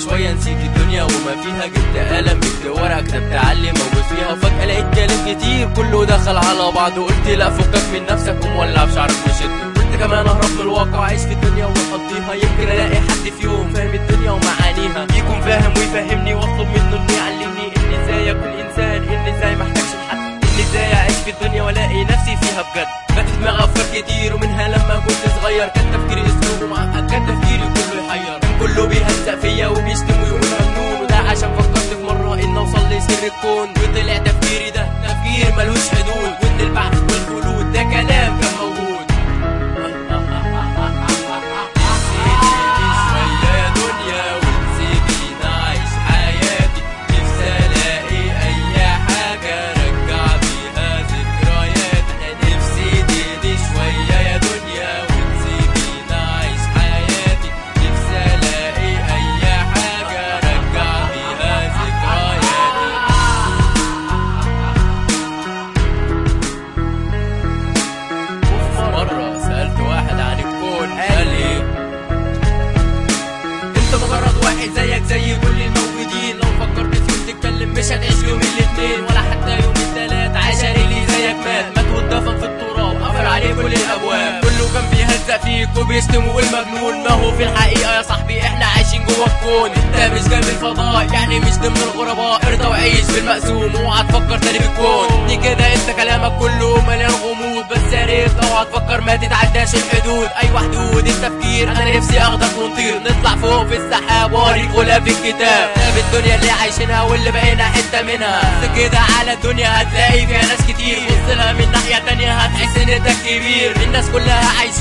شوية نسيت الدنيا وما فيها جبت قلم جبت ورقة كتبت علي موجود فيها وفجأة لقيت كلام كتير كله دخل على بعضه قلت لا فكك من نفسك ومولع في شعرك وشد قلت كمان اهرب من الواقع عايش في الدنيا واقضيها يمكن الاقي حد في يوم فاهم الدنيا ومعانيها يكون فاهم ويفهمني واطلب منه انه يعلمني اني ازاي اكون انسان اني ازاي محتاجش لحد اني ازاي اعيش في الدنيا والاقي نفسي فيها بجد فات دماغي افكار كتير ومنها لما كنت صغير كان تفكيري اسلوب ومعقد كان تفكيري كله يحير كان كله بيهزق فيا وبيشتم ويقول مجنون وده عشان فكرت في مره ان اوصل لسر الكون وطلع تفكيري ده تفكير ملوش حدود وان البعث والخلود ده كلام كان موجود شوية يا دنيا وتسيبيني أعيش حياتي نفسي ألاقي أي حاجة أرجع بيها ذكرياتي أنا نفسي تهدي شوية يا دنيا وتسيبيني أعيش حياتي نفسي ألاقي أي حاجة أرجع بيها ذكرياتي وفي مرة سألت واحد عن الكون قال لي انت مجرد واحد زيك زي كل الموجودين لو فكرت فيهم تتكلم مش هتعيش يوم الاثنين ولا حتى يوم الثلاث عشان اللي زيك مات مات واتدفن في التراب قفل عليه كل الابواب كله كان بيهزق فيك وبيشتم ويقول مجنون ما هو في الحقيقه يا صاحبي احنا عايشين جوه الكون انت مش جاي من الفضاء يعني مش ضمن الغرباء ارضى وعيش بالمقسوم واوعى تفكر تاني بالكون دي كده انت كلامك كله مليان غموض بس يا ريت اوعى تفكر ما تتعداش الحدود ايوه حدود التفكير انا نفسي اخدك ونطير نطلع فوق في السحاب واوريك غلاف الكتاب كتاب الدنيا اللي عايشينها واللي بقينا حته منها بص كده على الدنيا هتلاقي فيها ناس كتير بص لها من ناحيه تانية هتحس ان انت كبير الناس كلها عايشين